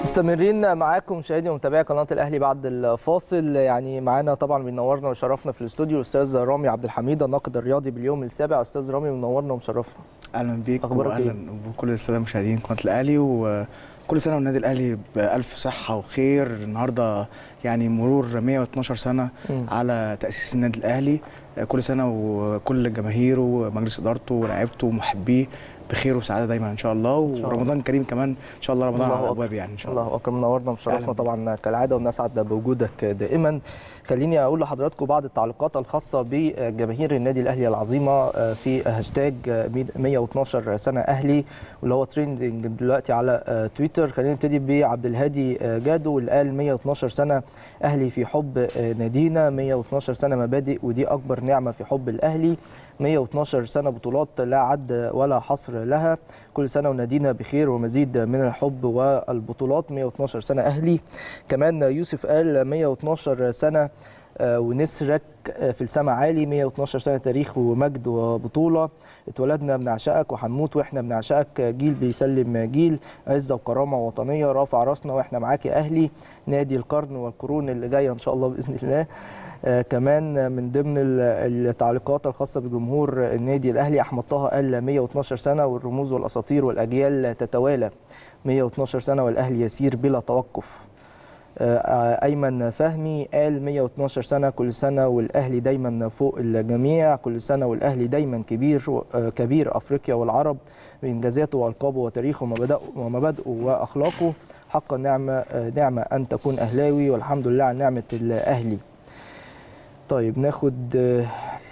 مستمرين معاكم مشاهدي ومتابعي قناه الاهلي بعد الفاصل يعني معانا طبعا بينورنا وشرفنا في الاستوديو الاستاذ رامي عبد الحميد الناقد الرياضي باليوم السابع استاذ رامي منورنا ومشرفنا اهلا بيك أخبارك واهلا إيه؟ بكل الساده المشاهدين قناه الاهلي وكل سنه والنادي الاهلي بالف صحه وخير النهارده يعني مرور 112 سنه مم. على تاسيس النادي الاهلي كل سنه وكل جماهيره ومجلس ادارته ولاعيبته ومحبيه بخير وسعاده دايما ان شاء الله الله. ورمضان كريم كمان ان شاء الله رمضان الله على أكبر. الابواب يعني ان شاء الله الله اكبر منورنا ومشرفنا أهلا بك. طبعا كالعاده ونسعد بوجودك دائما خليني اقول لحضراتكم بعض التعليقات الخاصه بجماهير النادي الاهلي العظيمه في هاشتاج 112 سنه اهلي واللي هو تريندنج دلوقتي على تويتر خلينا نبتدي بعبد الهادي جادو واللي قال 112 سنه اهلي في حب نادينا 112 سنه مبادئ ودي اكبر نعمه في حب الاهلي 112 سنه بطولات لا عد ولا حصر لها كل سنه ونادينا بخير ومزيد من الحب والبطولات 112 سنه اهلي كمان يوسف قال 112 سنه آه، ونسرك آه، في السماء عالي 112 سنه تاريخ ومجد وبطوله اتولدنا بنعشقك وهنموت واحنا بنعشقك جيل بيسلم جيل عزه وكرامه وطنيه رافع راسنا واحنا معاك يا اهلي نادي القرن والقرون اللي جايه ان شاء الله باذن الله آه كمان من ضمن ال- التعليقات الخاصه بجمهور النادي الاهلي احمد طه قال 112 سنه والرموز والاساطير والاجيال تتوالى 112 سنه والاهلي يسير بلا توقف آه، آه، ايمن فهمي قال 112 سنه كل سنه والاهلي دايما فوق الجميع كل سنه والاهلي دايما كبير آه، كبير افريقيا والعرب بانجازاته والقابه وتاريخه ومبادئه ومبادئه واخلاقه حقا نعمه آه، نعمه ان تكون اهلاوي والحمد لله على نعمه الاهلي طيب ناخد آه،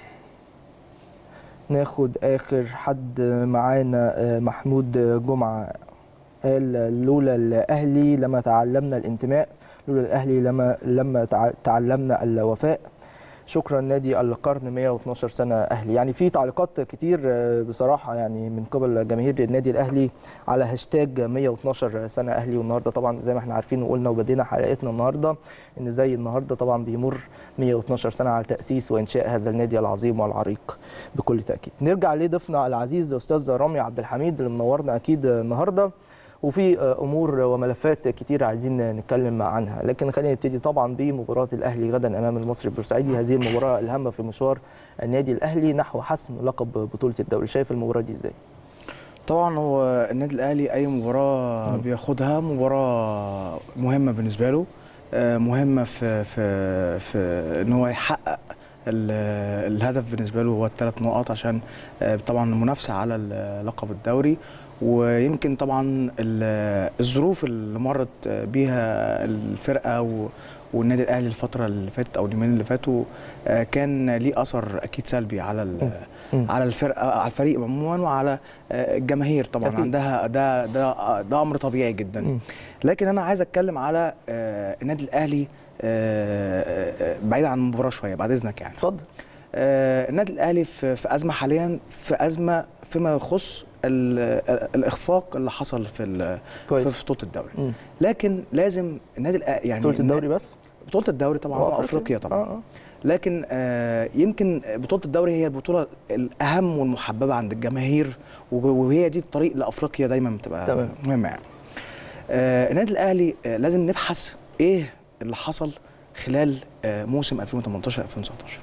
ناخد اخر حد معانا آه، محمود جمعه قال لولا الاهلي لما تعلمنا الانتماء لولا الاهلي لما لما تع- تعلمنا الوفاء شكرا نادي القرن 112 سنه اهلي يعني في تعليقات كتير آه، بصراحه يعني من قبل جماهير النادي الاهلي على هاشتاج 112 سنه اهلي والنهارده طبعا زي ما احنا عارفين وقلنا وبدينا حلقتنا النهارده ان زي النهارده طبعا بيمر 112 سنه على تاسيس وانشاء هذا النادي العظيم والعريق بكل تاكيد نرجع لضيفنا العزيز استاذ رامي عبد الحميد اللي منورنا اكيد النهارده وفي امور وملفات كتير عايزين نتكلم عنها لكن خلينا نبتدي طبعا بمباراه الاهلي غدا امام المصري البورسعيدي هذه المباراه الهامه في مشوار النادي الاهلي نحو حسم لقب بطوله الدوري شايف المباراه دي ازاي طبعا هو النادي الاهلي اي مباراه بياخدها مباراه مهمه بالنسبه له آه، مهمه في في في ان هو يحقق ال- الهدف بالنسبه له هو الثلاث نقط عشان آه، طبعا المنافسه على ال- لقب الدوري ويمكن طبعا ال- الظروف اللي مرت بيها الفرقه و- والنادي الاهلي الفتره اللي فاتت او اليومين اللي فاتوا آه، كان ليه اثر اكيد سلبي على ال- مم. على الفرقه على الفريق عموما وعلى آه، الجماهير طبعا أكيد. عندها ده ده ده امر طبيعي جدا مم. لكن انا عايز اتكلم على آه، النادي الاهلي آه، آه، بعيد عن المباراه شويه بعد اذنك يعني اتفضل آه، النادي الاهلي في في ازمه حاليا في ازمه فيما يخص ال- ال- الاخفاق اللي حصل في ال- كويس. في بطوله الدوري مم. لكن لازم النادي الأ- يعني بطوله الدوري بس بطوله الدوري طبعا وافريقيا طبعا آه آه. لكن آه، يمكن بطوله الدوري هي البطوله الاهم والمحببه عند الجماهير وج- وهي دي الطريق لافريقيا دايما بتبقى تمام. مهمه يعني. آه، النادي الاهلي آه، لازم نبحث ايه اللي حصل خلال آه، موسم 2018 2019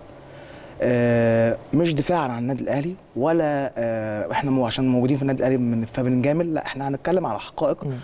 آه، مش دفاعا عن النادي الاهلي ولا آه، احنا مو عشان موجودين في النادي الاهلي من- فبنجامل لا احنا هنتكلم على حقائق مم.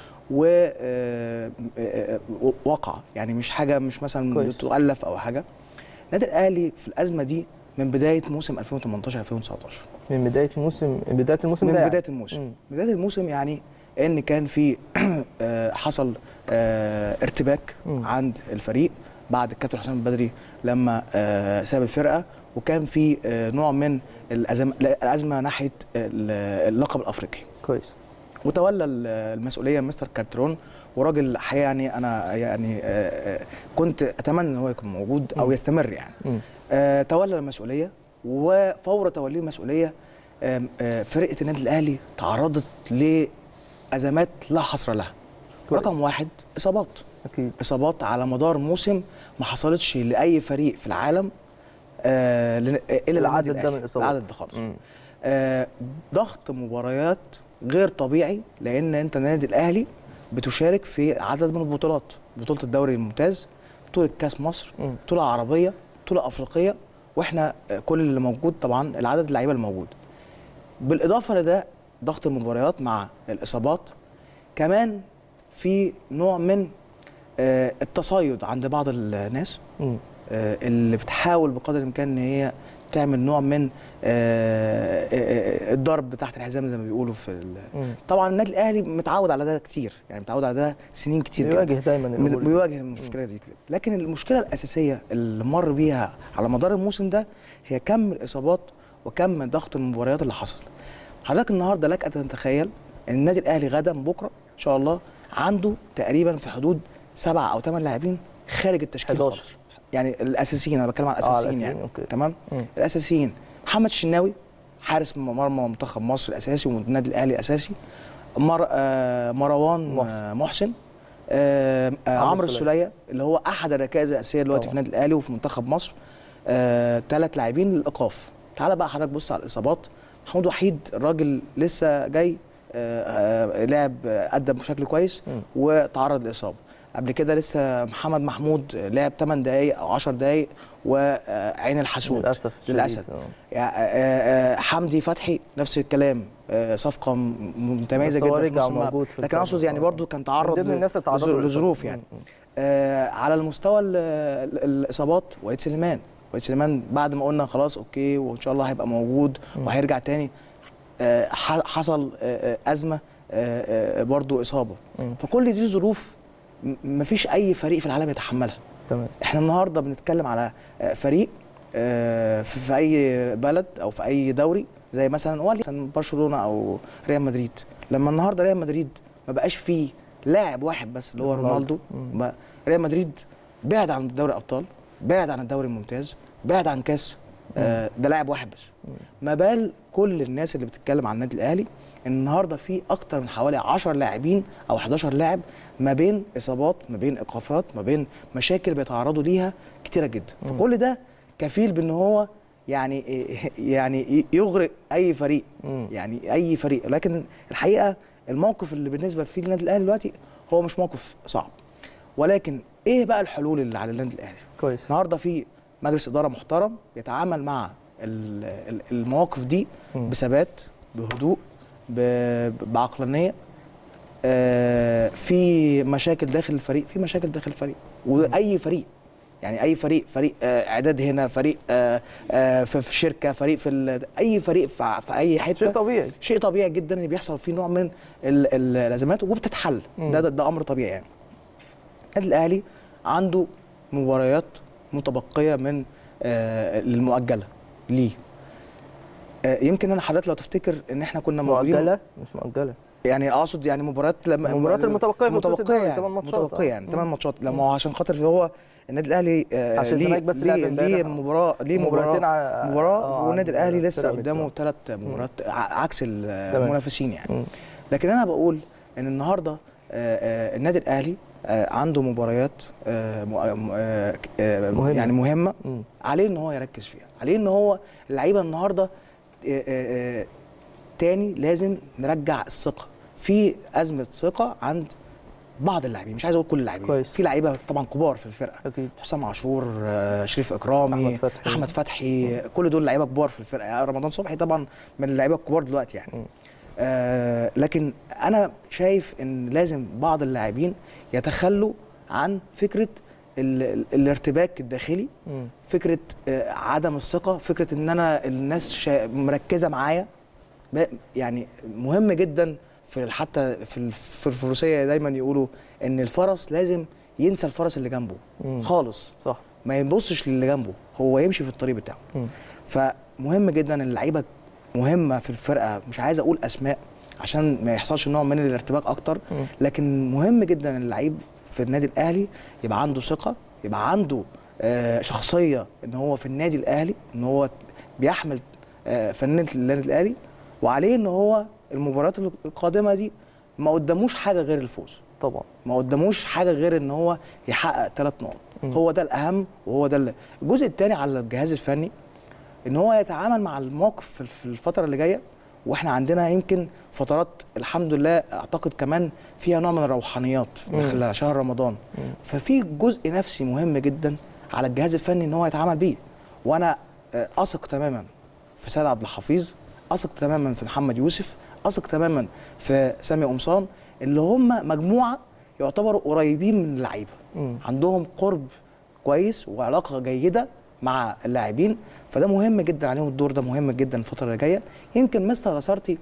وواقع يعني مش حاجه مش مثلا كويس. بتؤلف او حاجه النادي الاهلي في الازمه دي من بدايه موسم 2018 2019 من بدايه الموسم من بدايه الموسم من ده يعني. بدايه الموسم مم. بدايه الموسم يعني ان كان في آه، حصل آه، ارتباك مم. عند الفريق بعد الكابتن حسام البدري لما آه، ساب الفرقه وكان في آه، نوع من الازمه الازمه ناحيه ال- اللقب الافريقي كويس وتولى ال- المسؤوليه مستر كارترون وراجل حقيقه يعني انا يعني آه، آه، كنت اتمنى ان هو يكون موجود او مم. يستمر يعني مم. آه، تولى المسؤوليه وفور توليه المسؤوليه آم، آه، فرقه النادي الاهلي تعرضت لازمات لا حصر لها كويس. رقم واحد اصابات اكيد اصابات على مدار موسم ما حصلتش لاي فريق في العالم آه، لن- آه، الا العدد النادي ده من الأهلي. الإصابات. العدد ده خالص مم. آه، ضغط مباريات غير طبيعي لان انت النادي الاهلي بتشارك في عدد من البطولات بطوله الدوري الممتاز بطوله كاس مصر مم. بطوله عربيه بطوله افريقيه واحنا آه، كل اللي موجود طبعا العدد اللعيبه الموجود بالاضافه لده ضغط المباريات مع الاصابات كمان في نوع من آه، التصيد عند بعض الناس مم. آه، اللي بتحاول بقدر الامكان ان هي تعمل نوع من آه، آه، آه، الضرب تحت الحزام زي ما بيقولوا في ال- مم. طبعا النادي الاهلي متعود على ده كتير يعني متعود على ده سنين كتير جدا بيواجه دايما من- الأمور دي. بيواجه المشكله دي لكن المشكله الاساسيه اللي مر بيها على مدار الموسم ده هي كم الاصابات وكم ضغط المباريات اللي حصل حضرتك النهارده لك ان تتخيل ان النادي الاهلي غدا بكره ان شاء الله عنده تقريبا في حدود سبعة او ثمان لاعبين خارج التشكيل 11. خالص يعني الاساسيين انا بتكلم عن الاساسيين الأساسيين، يعني أوكي. تمام مم. الاساسيين محمد الشناوي حارس مرمى منتخب مصر الاساسي والنادي الاهلي اساسي مر... آه مروان محسن. محسن, محسن. آه آه عمرو عمرو السولية. السوليه اللي هو احد الركائز الاساسيه دلوقتي طبعا. في النادي الاهلي وفي منتخب مصر آه ثلاث لاعبين للايقاف تعال بقى حضرتك بص على الاصابات محمود وحيد الراجل لسه جاي آه آه لعب آه، ادى بشكل كويس مم. وتعرض لاصابه قبل كده لسه محمد محمود آه، لعب 8 دقائق او 10 دقائق وعين الحسود للاسف الشديد. للاسف آه. يعني آه، آه، حمدي فتحي نفس الكلام آه، صفقه م- متميزه بس هو جدا في رجع نص الملعب موجود في لكن اقصد يعني الفرقة. برضو كان من تعرض ضمن ل- الناس اللي تعرضوا لظروف- للإصابة. لظروف يعني مم. آه، على المستوى ال- ال- الاصابات وليد سليمان وليد سليمان بعد ما قلنا خلاص اوكي وان شاء الله هيبقى موجود مم. وهيرجع تاني آه، ح- حصل آه، آه، ازمه آه، آه، برضو اصابه مم. فكل دي ظروف م- مفيش اي فريق في العالم يتحملها تمام احنا النهارده بنتكلم على آه، فريق آه، في في اي بلد او في اي دوري زي مثلا ولي مثلا برشلونه او ريال مدريد لما النهارده ريال مدريد ما بقاش فيه لاعب واحد بس اللي هو رونالدو. رونالدو مم. بقى ريال مدريد بعد عن دوري الابطال بعد عن الدوري الممتاز بعد عن كاس آه، ده لاعب واحد بس ما بال كل الناس اللي بتتكلم عن النادي الاهلي ان النهارده في اكتر من حوالي 10 لاعبين او 11 لاعب ما بين اصابات ما بين ايقافات ما بين مشاكل بيتعرضوا ليها كتيره جدا مم. فكل ده كفيل بان هو يعني يعني يغرق اي فريق مم. يعني اي فريق لكن الحقيقه الموقف اللي بالنسبه في النادي الاهلي دلوقتي هو مش موقف صعب ولكن ايه بقى الحلول اللي على النادي الاهلي كويس النهارده في مجلس اداره محترم يتعامل مع ال- ال- المواقف دي مم. بثبات بهدوء ب- بعقلانيه آه، في مشاكل داخل الفريق في مشاكل داخل الفريق واي فريق يعني اي فريق فريق آه، اعداد هنا فريق آه، آه، في في شركه فريق في ال- اي فريق في في اي حته شيء طبيعي شيء طبيعي جدا ان بيحصل فيه نوع من ال- ال- الازمات وبتتحل مم. ده, ده ده امر طبيعي يعني النادي الاهلي عنده مباريات متبقيه من آه، المؤجله ليه آه، يمكن انا حضرتك لو تفتكر ان احنا كنا موجودين مؤجله مش مؤجله يعني اقصد يعني مباريات لما المباريات المتبقية في بطولة متبقيه الدوري، يعني تمن ماتشات، متبقيه آه. يعني ثمان مم. ماتشات لما هو عشان خاطر هو النادي الاهلي آه، عشان ليه الزمالك بس لعب ليه, امبارح. ليه مباراه ليه مباراتين مباراه ع- مباراه آه، والنادي عن الاهلي لسه بيراميدز، قدامه آه. ثلاث مباريات ع- عكس ال- تمام. المنافسين يعني مم. لكن انا بقول ان النهارده آه، آه، النادي الاهلي آه، عنده مباريات آه، م- آه، آه، مهمة. يعني مهمه مم. عليه ان هو يركز فيها عليه ان هو اللعيبه النهارده آه، آه، آه، تاني لازم نرجع الثقه في ازمه ثقه عند بعض اللاعبين مش عايز اقول كل اللاعبين كويس. في لعيبه طبعا كبار في الفرقه اكيد حسام عاشور آه، شريف اكرامي أحمد فتحي. احمد فتحي كل دول لعيبه كبار في الفرقه يعني رمضان صبحي طبعا من اللعيبه الكبار دلوقتي يعني مم. آه لكن انا شايف ان لازم بعض اللاعبين يتخلوا عن فكره ال ال الارتباك الداخلي مم. فكره آه عدم الثقه فكره ان انا الناس شا- مركزه معايا ب- يعني مهم جدا في حتى في الف- في الفروسيه دايما يقولوا ان الفرس لازم ينسى الفرس اللي جنبه مم. خالص صح ما يبصش للي جنبه هو يمشي في الطريق بتاعه مم. فمهم جدا ان اللعيبه مهمه في الفرقه مش عايز اقول اسماء عشان ما يحصلش نوع من الارتباك اكتر مم. لكن مهم جدا ان اللعيب في النادي الاهلي يبقى عنده ثقه يبقى عنده آه، شخصيه ان هو في النادي الاهلي ان هو بيحمل آه، فنانه النادي الاهلي وعليه ان هو المباريات القادمه دي ما قداموش حاجه غير الفوز طبعا ما قداموش حاجه غير ان هو يحقق ثلاث نقط مم. هو ده الاهم وهو ده اللي. الجزء الثاني على الجهاز الفني ان هو يتعامل مع الموقف في- في الفتره اللي جايه واحنا عندنا يمكن فترات الحمد لله اعتقد كمان فيها نوع من الروحانيات مم. داخل شهر رمضان ففي جزء نفسي مهم جدا على الجهاز الفني ان هو يتعامل بيه وانا آه، اثق تماما في سيد عبد الحفيظ اثق تماما في محمد يوسف اثق تماما في سامي قمصان اللي هم مجموعه يعتبروا قريبين من اللعيبه مم. عندهم قرب كويس وعلاقه جيده مع اللاعبين فده مهم جدا عليهم الدور ده مهم جدا الفتره اللي جايه يمكن مستر لاسارتي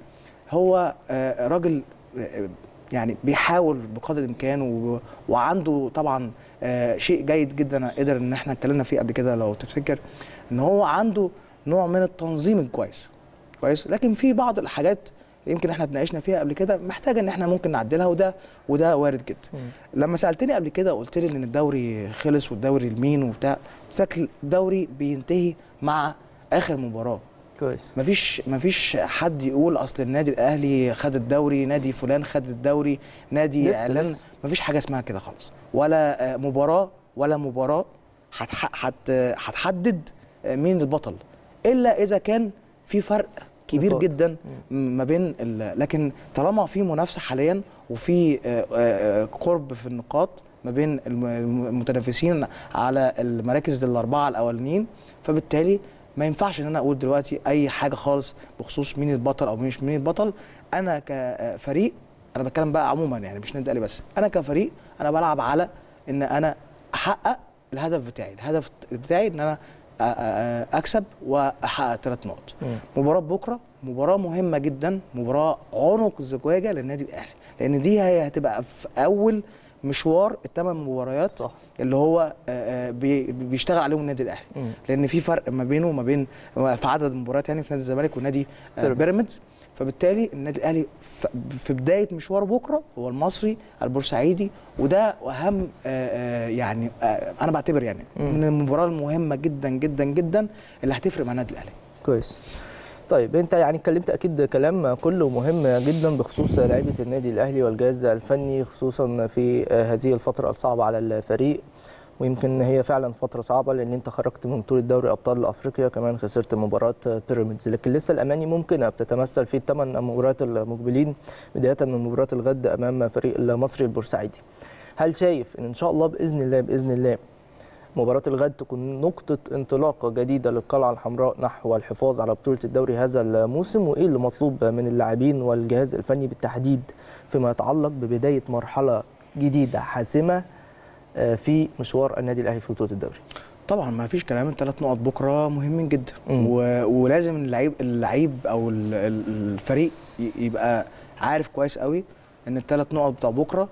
هو آه، راجل آه، يعني بيحاول بقدر الامكان و- وعنده طبعا آه، شيء جيد جدا قدر ان احنا اتكلمنا فيه قبل كده لو تفتكر ان هو عنده نوع من التنظيم الكويس كويس لكن في بعض الحاجات يمكن احنا اتناقشنا فيها قبل كده محتاجه ان احنا ممكن نعدلها وده وده وارد جدا مم. لما سالتني قبل كده قلت لي ان الدوري خلص والدوري لمين وبتاع شكل الدوري بينتهي مع اخر مباراه كويس مفيش مفيش حد يقول اصل النادي الاهلي خد الدوري نادي فلان خد الدوري نادي لسه- اعلان لسه. مفيش حاجه اسمها كده خالص ولا آه، مباراه ولا مباراه هتح- هت- هتحدد آه، مين البطل الا اذا كان في فرق كبير نقاط. جدا ما بين ال- لكن طالما في منافسه حاليا وفي آه، آه، قرب في النقاط ما بين الم- الم- المتنافسين على المراكز الاربعه الاولانيين فبالتالي ما ينفعش ان انا اقول دلوقتي اي حاجه خالص بخصوص مين البطل او مش مين البطل انا كفريق انا بتكلم بقى عموما يعني مش نادي الاهلي بس انا كفريق انا بلعب على ان انا احقق الهدف بتاعي الهدف بتاعي ان انا أ- أ- اكسب واحقق ثلاث نقط مم. مباراه بكره مباراه مهمه جدا مباراه عنق الزجاجه للنادي الاهلي لان دي هي هتبقى في اول مشوار الثمان مباريات صح. اللي هو آه، آه، بي- بيشتغل عليهم النادي الاهلي مم. لان في فرق ما بينه وما بين في عدد المباريات يعني في نادي الزمالك ونادي آه، بيراميدز. بيراميدز فبالتالي النادي الاهلي ف- في بدايه مشواره بكره هو المصري البورسعيدي وده اهم آه، آه، يعني آه، انا بعتبر يعني مم. من المباراه المهمه جدا جدا جدا اللي هتفرق مع النادي الاهلي كويس طيب انت يعني اتكلمت اكيد كلام كله مهم جدا بخصوص لعيبه النادي الاهلي والجهاز الفني خصوصا في هذه الفتره الصعبه على الفريق ويمكن هي فعلا فتره صعبه لان انت خرجت من بطوله دوري ابطال افريقيا كمان خسرت مباراه بيراميدز لكن لسه الاماني ممكنه بتتمثل في الثمان مباريات المقبلين بدايه من مباراه الغد امام فريق المصري البورسعيدي هل شايف ان ان شاء الله باذن الله باذن الله مباراة الغد تكون نقطة انطلاقة جديدة للقلعة الحمراء نحو الحفاظ على بطولة الدوري هذا الموسم وإيه اللي مطلوب من اللاعبين والجهاز الفني بالتحديد فيما يتعلق ببداية مرحلة جديدة حاسمة آه، في مشوار النادي الأهلي في بطولة الدوري طبعا ما فيش كلام الثلاث نقط بكره مهمين جدا مم. و... ولازم اللعيب اللعيب او ال- ال- الفريق ي- يبقى عارف كويس قوي ان الثلاث نقط بتوع بكره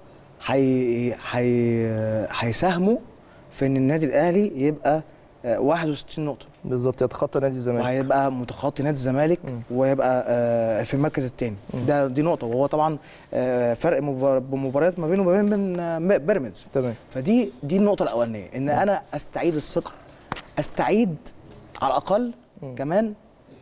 هي... هي... هيساهموا في ان النادي الاهلي يبقى آه، 61 نقطه بالظبط يتخطى نادي الزمالك وهيبقى متخطي نادي الزمالك مم. ويبقى آه، في المركز الثاني مم. ده دي نقطه وهو طبعا آه، فرق مبار- بمباريات ما بينه وما بين آه، بيراميدز تمام فدي دي النقطة الأولانية إن أنا أستعيد الثقة أستعيد على الأقل مم. كمان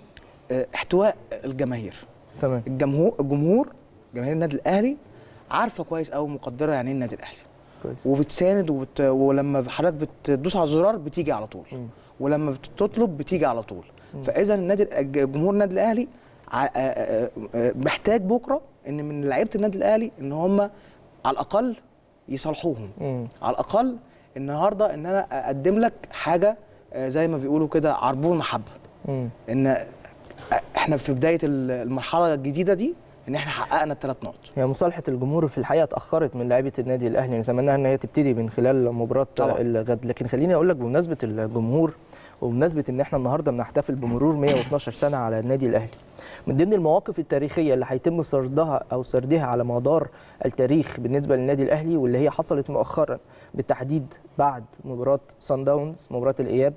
آه، احتواء الجماهير تمام الجمهور الجمهور جماهير النادي الأهلي عارفة كويس أوي مقدرة يعني إيه النادي الأهلي كويس وبتساند وبت... ولما حضرتك بتدوس على الزرار بتيجي على طول مم. ولما بتطلب بتيجي على طول فاذا النادي الج- جمهور النادي الاهلي ع- آه، آه، آه، محتاج بكره ان من لعيبه النادي الاهلي ان هم على الاقل يصالحوهم مم. على الاقل النهارده ان انا اقدم لك حاجه آه، زي ما بيقولوا كده عربون محبه مم. ان آه، احنا في بدايه ال- المرحله الجديده دي ان احنا حققنا الثلاث نقط هي مصالحة الجمهور في الحقيقة اتأخرت من لاعيبة النادي الأهلي نتمناها إن هي تبتدي من خلال مباراة طبعاً. الغد لكن خليني أقول لك بمناسبة الجمهور وبمناسبة إن إحنا النهاردة بنحتفل بمرور 112 سنة على النادي الأهلي من ضمن المواقف التاريخية اللي هيتم سردها أو سردها على مدار التاريخ بالنسبة للنادي الأهلي واللي هي حصلت مؤخرا بالتحديد بعد مباراة سان داونز مباراة الإياب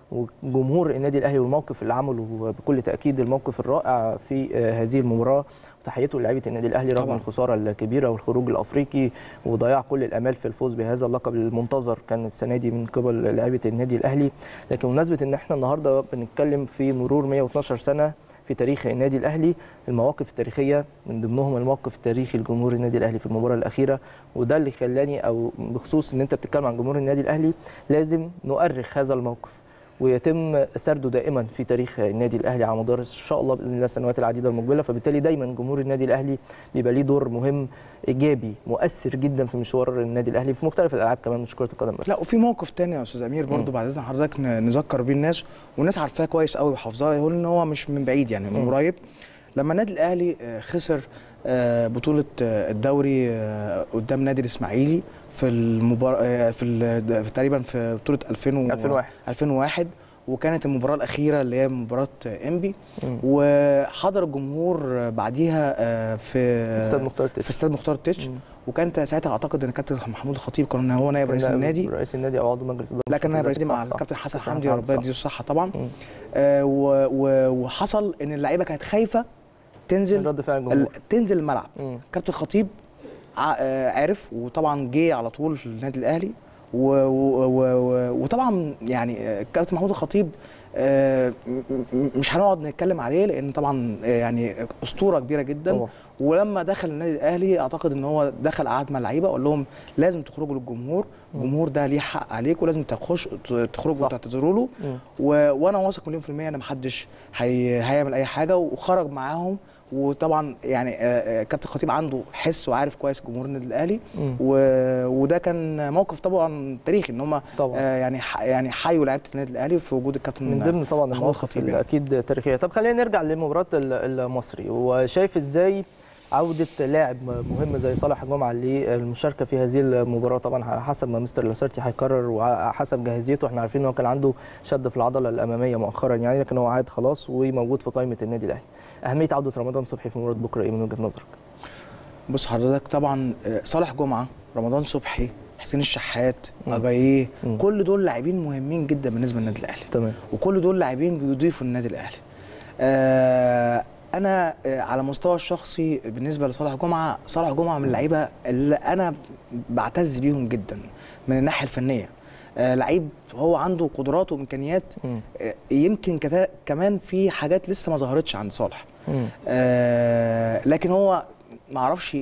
وجمهور النادي الاهلي والموقف اللي عمله بكل تاكيد الموقف الرائع في آه، هذه المباراه وتحيته لعيبه النادي الاهلي رغم طبعاً. الخساره الكبيره والخروج الافريقي وضياع كل الامال في الفوز بهذا اللقب المنتظر كان السنه دي من قبل لعيبه النادي الاهلي لكن بمناسبه ان احنا النهارده بنتكلم في مرور 112 سنه في تاريخ النادي الاهلي المواقف التاريخيه من ضمنهم الموقف التاريخي لجمهور النادي الاهلي في المباراه الاخيره وده اللي خلاني او بخصوص ان انت بتتكلم عن جمهور النادي الاهلي لازم نؤرخ هذا الموقف ويتم سرده دائما في تاريخ النادي الاهلي على مدار ان شاء الله باذن الله السنوات العديده المقبله فبالتالي دايما جمهور النادي الاهلي بيبقى ليه دور مهم ايجابي مؤثر جدا في مشوار النادي الاهلي في مختلف الالعاب كمان مش كره القدم بس لا وفي موقف تاني يا استاذ امير برضو مم. بعد اذن حضرتك ن- نذكر بيه الناس والناس عارفاه كويس قوي وحافظاه يقول ان هو مش من بعيد يعني من مم. قريب لما النادي الاهلي آه، خسر آه، بطوله آه، الدوري آه، قدام نادي الاسماعيلي في المباراه في, ال- في تقريبا في بطوله 2000 و- 2001 2001 وكانت المباراه الاخيره اللي هي مباراه انبي مم. وحضر الجمهور بعديها آه، في استاد مختار في التتش استاد مختار التتش مم. وكانت ساعتها اعتقد ان كابتن محمود الخطيب كان هو نائب رئيس كان النادي رئيس النادي او عضو مجلس الاداره لا كان نائب مش رئيس فاكر مع صح، صح. الكابتن حسن كابتن حمدي حسن ربنا صح. يديله الصحه طبعا مم. آه و و وحصل ان اللعيبه كانت خايفه من تنزل رد فعل ال- الجمهور تنزل الملعب مم. كابتن خطيب ع- آه، عرف وطبعا جه على طول في النادي الاهلي و و و و وطبعا يعني آه، كابتن محمود الخطيب آه، م- م- مش هنقعد نتكلم عليه لان طبعا آه، يعني اسطوره كبيره جدا طبعا ولما دخل النادي الاهلي اعتقد ان هو دخل قعد مع اللعيبه وقال لهم لازم تخرجوا للجمهور الجمهور ده ليه حق عليكم ولازم تخش تخرجوا صح. وتعتذروا له مم. و... وانا واثق مليون في الميه ان محدش هي... هيعمل اي حاجه وخرج معاهم وطبعا يعني آه، آه، كابتن خطيب عنده حس وعارف كويس جمهور النادي الاهلي مم. و... وده كان موقف طبعا تاريخي ان هم طبعا آه يعني ح... يعني حيوا لعيبه النادي الاهلي في وجود الكابتن من ضمن طبعا محمود المواقف الخطيب يعني. الاكيد تاريخيه طب خلينا نرجع لمباراه ال- المصري وشايف ازاي عودة لاعب مهم زي صالح جمعة للمشاركة في هذه المباراة طبعا على حسب ما مستر لاسارتي هيقرر وحسب جاهزيته احنا عارفين ان هو كان عنده شد في العضلة الأمامية مؤخرا يعني لكن هو عاد خلاص وموجود في قائمة النادي الأهلي. أهمية عودة رمضان صبحي في مباراة بكرة إيه من وجهة نظرك؟ بص حضرتك طبعا آه، صالح جمعه رمضان صبحي حسين الشحات مم. اجاييه مم. كل دول لاعبين مهمين جدا بالنسبه للنادي الاهلي تمام وكل دول لاعبين بيضيفوا النادي الاهلي آه انا آه على مستوى الشخصي بالنسبه لصالح جمعه صالح جمعه من اللعيبه اللي انا بعتز بيهم جدا من الناحيه الفنيه آه لعيب هو عنده قدرات وامكانيات مم. آه يمكن كتا- كمان في حاجات لسه ما ظهرتش عند صالح مم. آه لكن هو ما اعرفش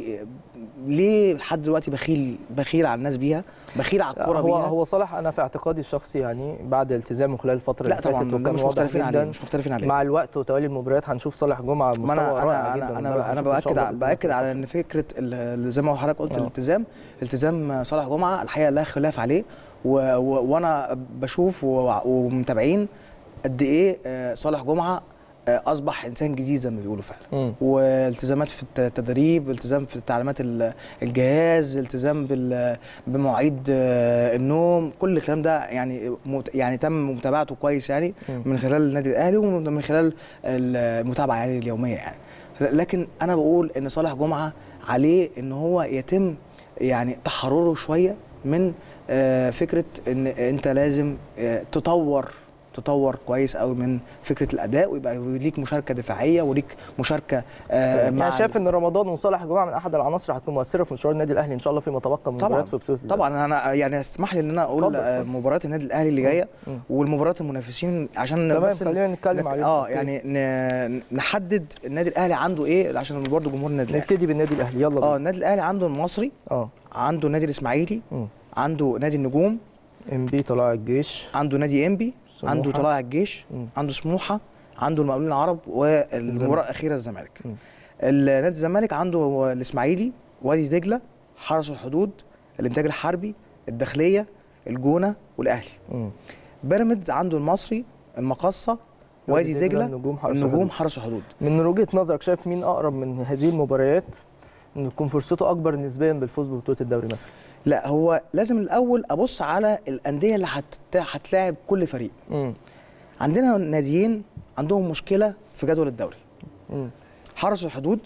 ليه لحد دلوقتي بخيل بخيل على الناس بيها بخيل على الكوره هو بيها هو صالح انا في اعتقادي الشخصي يعني بعد التزامه خلال الفتره لا اللي فاتت طبعا ده وكان مش واضح مختلفين عليه جداً مش مختلفين عليه مع الوقت وتوالي المباريات هنشوف صالح جمعه ما انا مستوى رائع انا جدا انا قدام انا, أنا هنشوف إن شاء باكد الله ع- بإذن الله باكد على ان فكره ال- ال- زي ما حضرتك قلت آه. الالتزام التزام صالح جمعه الحقيقه لا خلاف عليه و و وانا بشوف و- ومتابعين قد ايه آه، صالح جمعه آه، اصبح انسان جديد زي ما بيقولوا فعلا مم. والتزامات في الت- التدريب التزام في تعليمات ال- الجهاز التزام بال- بمواعيد آه، النوم كل الكلام ده يعني مت- يعني تم متابعته كويس يعني مم. من خلال النادي الاهلي ومن خلال المتابعه يعني اليوميه يعني لكن انا بقول ان صالح جمعه عليه ان هو يتم يعني تحرره شويه من آه، فكره ان انت لازم آه، تطور تطور كويس قوي من فكره الاداء ويبقى ليك مشاركه دفاعيه وليك مشاركه آه، مع يعني شايف ان رمضان وصالح جمعه من احد العناصر هتكون مؤثره في مشوار النادي الاهلي ان شاء الله فيما تبقى من طبعا مباريات في بطوله الدوري. طبعا انا يعني اسمح لي ان انا اقول اتفضل، آه، اتفضل. مباريات النادي الاهلي اللي جايه مم. والمباريات المنافسين عشان تمام بس خلينا نتكلم نت- عليهم اه أوكي. يعني ن- نحدد النادي الاهلي عنده ايه عشان برضه جمهور النادي الاهلي نبتدي بالنادي الاهلي يلا اه بينا النادي الاهلي عنده المصري اه عنده النادي الاسماعيلي مم. عنده نادي النجوم ام بي طلائع الجيش عنده نادي انبي سموحة. عنده طلائع الجيش مم. عنده سموحه عنده المقاولين العرب والمباراه الزمالك. الاخيره الزمالك مم. نادي الزمالك عنده الاسماعيلي وادي دجله حرس الحدود الانتاج الحربي الداخليه الجونه والاهلي مم. بيراميدز عنده المصري المقصه وادي دجله النجوم حرس النجوم الحدود. حرس الحدود من وجهه نظرك شايف مين اقرب من هذه المباريات ان تكون فرصته اكبر نسبيا بالفوز ببطوله الدوري مثلا لا هو لازم الاول ابص على الانديه اللي هت- هتلاعب كل فريق مم. عندنا ناديين عندهم مشكله في جدول الدوري مم. حرس الحدود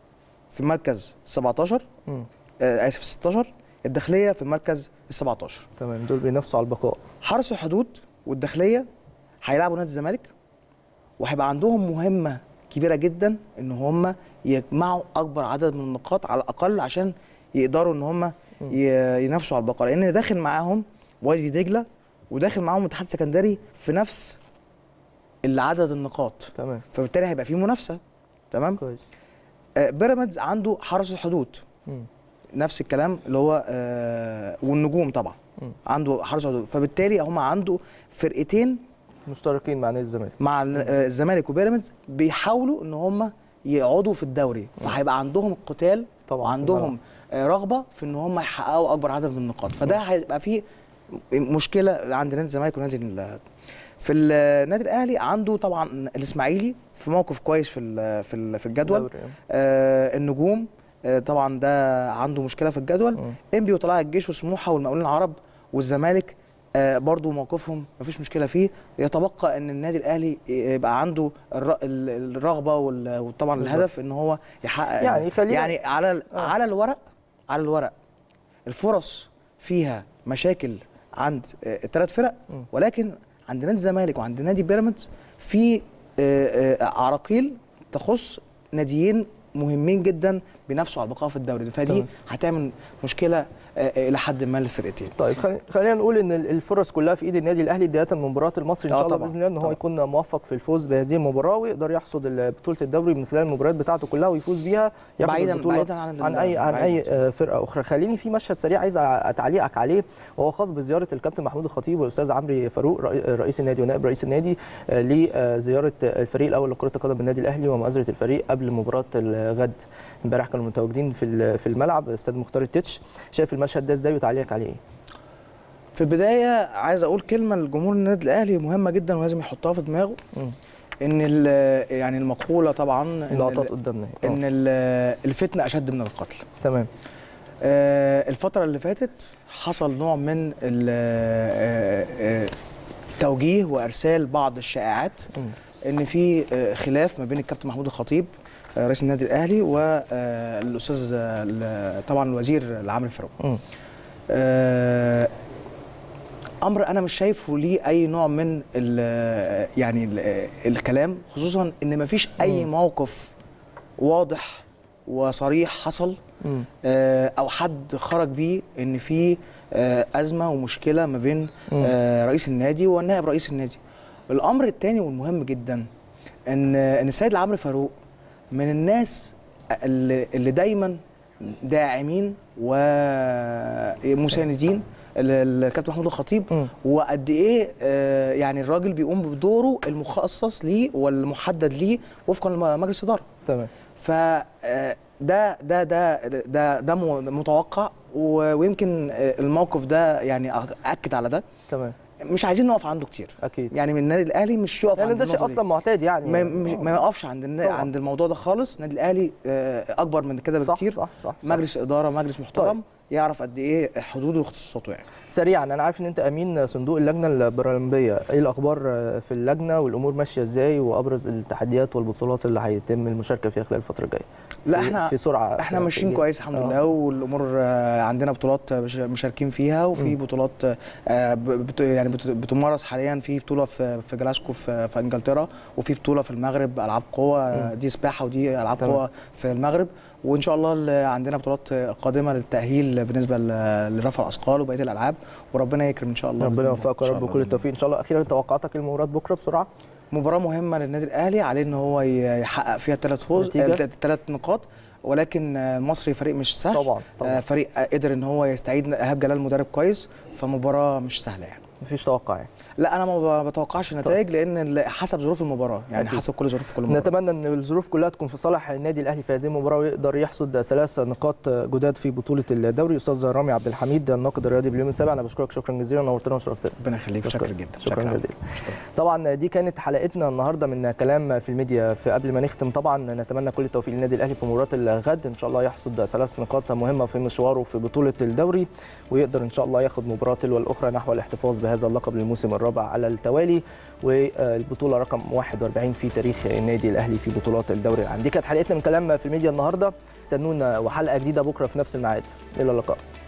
في مركز 17 مم. آه اسف 16 الداخليه في المركز ال 17 تمام دول بينافسوا على البقاء حرس الحدود والداخليه هيلعبوا نادي الزمالك وهيبقى عندهم مهمه كبيره جدا ان هم يجمعوا اكبر عدد من النقاط على الاقل عشان يقدروا ان هم ي- ينافسوا على البقاء لان داخل معاهم وادي دجله وداخل معاهم اتحاد سكندري في نفس عدد النقاط تمام فبالتالي هيبقى في منافسه تمام كويس آه بيراميدز عنده حرس الحدود مم. نفس الكلام اللي هو آه والنجوم طبعا مم. عنده حرس حدود فبالتالي هم عنده فرقتين مشتركين مع نادي الزمالك مع ال- آه، الزمالك وبيراميدز بيحاولوا ان هم يقعدوا في الدوري فهيبقى عندهم قتال طبعاً في وعندهم آه، رغبه في ان هم يحققوا اكبر عدد من النقاط فده هيبقى فيه مشكله عند نادي الزمالك ونادي ال- في النادي الاهلي عنده طبعا الاسماعيلي في موقف كويس في ال- في ال- في الجدول دوري، آه. آه النجوم آه طبعا ده عنده مشكله في الجدول مم. انبي وطلائع الجيش وسموحه والمقاولين العرب والزمالك آه برضو موقفهم مفيش مشكله فيه يتبقى ان النادي الاهلي يبقى عنده الر- ال- الرغبه وال- وطبعا بالظبط. الهدف ان هو يحقق يعني خلينا- يعني على ال- آه. على الورق على الورق الفرص فيها مشاكل عند آه، الثلاث فرق مم. ولكن عند نادي الزمالك وعند نادي بيراميدز في آه، آه، عراقيل تخص ناديين مهمين جدا بينافسوا على البقاء في الدوري فدي تمام. هتعمل مشكله آه، آه، الى حد ما للفرقتين طيب خلي- خلينا نقول ان الفرص كلها في ايد النادي الاهلي بدايه من مباراه المصري ان آه شاء الله طبعاً، باذن الله ان هو طبعاً. يكون موفق في الفوز بهذه المباراه ويقدر يحصد ال- بطوله الدوري من خلال المباريات بتاعته كلها ويفوز بيها ياخد بعيداً- البطوله بعيداً عن ال- عن اي عن اي بعيداً. آه، فرقه اخرى خليني في مشهد سريع عايز أ- تعليقك عليه وهو خاص بزياره الكابتن محمود الخطيب والاستاذ عمرو فاروق رئي- رئيس النادي ونائب رئيس النادي آه، لزياره الفريق الاول لكره القدم بالنادي الاهلي ومؤازره الفريق قبل مباراه الغد امبارح كانوا متواجدين في ال- في الملعب الاستاذ مختار التتش شايف المشهد ده ازاي وتعليقك عليه ايه؟ في البدايه عايز اقول كلمه لجمهور النادي الاهلي مهمه جدا ولازم يحطها في دماغه مم. ان ال- يعني المقوله طبعا إن اللقطات ال- قدامنا أهي. ان آه، ال- الفتنه اشد من القتل تمام آه، الفترة اللي فاتت حصل نوع من ال- آه، آه، توجيه وارسال بعض الشائعات مم. ان في آه، خلاف ما بين الكابتن محمود الخطيب آه، رئيس النادي الاهلي والاستاذ طبعا الوزير العام فاروق مم. آه، امر انا مش شايفه ليه اي نوع من ال يعني ال الكلام خصوصا ان مفيش اي مم. موقف واضح وصريح حصل مم. آه، او حد خرج بيه ان في آه، ازمه ومشكله ما بين مم. آه، رئيس النادي والنائب رئيس النادي الامر الثاني والمهم جدا ان ان السيد العمرو فاروق من الناس اللي اللي دايما داعمين ومساندين ال- الكابتن محمود الخطيب مم. وقد ايه آه، يعني الراجل بيقوم بدوره المخصص ليه والمحدد ليه وفقا لمجلس الاداره تمام ف آه، ده ده ده ده ده م- متوقع و- ويمكن آه، الموقف ده يعني اكد على ده تمام مش عايزين نقف عنده كتير اكيد يعني من النادي الاهلي مش يقف لان عند ده شيء النقطة دي. اصلا معتاد يعني ما مش ما يقفش عند النا- طبعاً. عند الموضوع ده خالص النادي الاهلي آه، اكبر من كده صح بكتير صح صح, صح. مجلس اداره مجلس محترم طيب. يعرف قد ايه حدوده واختصاصاته يعني سريعا انا عارف ان انت امين صندوق اللجنه البارالمبيه ايه الاخبار في اللجنه والامور ماشيه ازاي وابرز التحديات والبطولات اللي هيتم المشاركه فيها خلال الفتره الجايه لا في- احنا في سرعه احنا في- ماشيين في- كويس الحمد آه. لله والامور آه، عندنا بطولات مش- مشاركين فيها وفي مم. بطولات آه، ب- بت يعني بت- بتمارس حاليا في بطوله في في جلاسكو في, في انجلترا وفي بطوله في المغرب العاب قوه آه، مم. دي سباحه ودي العاب تمام. قوه في المغرب وان شاء الله ال- عندنا بطولات قادمه للتاهيل بالنسبه ل- لرفع الاثقال وبقيه الالعاب وربنا يكرم ان شاء الله بإذن ربنا الله. يوفقك يا إن شاء رب الله وكل بإذن التوفيق ان شاء الله اخيرا توقعاتك للمباراه بكره بسرعه مباراة مهمة للنادي الأهلي عليه إن هو ي- يحقق فيها ثلاث فوز نتيجة؟ ثلاث نقاط ولكن آه، المصري فريق مش سهل طبعا آه، طبعا فريق قدر إن هو يستعيد إيهاب جلال مدرب كويس فمباراة مش سهلة يعني مفيش توقع يعني لا أنا ما ب- بتوقعش النتائج لأن ال- حسب ظروف المباراة يعني أكيد. حسب كل ظروف كل مباراة نتمنى ان الظروف كلها تكون في صالح النادي الاهلي في هذه المباراه ويقدر يحصد ثلاث نقاط جداد في بطوله الدوري استاذ رامي عبد الحميد الناقد الرياضي باليوم السابع انا بشكرك شكرا جزيلا نورتنا وشرفتنا ربنا يخليك شكرا جدا شكرا شكراً. جزيلا طبعا دي كانت حلقتنا النهارده من كلام في الميديا في قبل ما نختم طبعا نتمنى كل التوفيق للنادي الاهلي في مباراه الغد ان شاء الله يحصد ثلاث نقاط مهمه في مشواره في بطوله الدوري ويقدر ان شاء الله ياخد مباراه تلو الاخرى نحو الاحتفاظ بهذا اللقب للموسم الرابع على التوالي والبطوله رقم 41 في تاريخ النادي الاهلي في بطولات الدوري العام دي كانت حلقتنا من كلام في الميديا النهارده استنونا وحلقه جديده بكره في نفس الميعاد الى اللقاء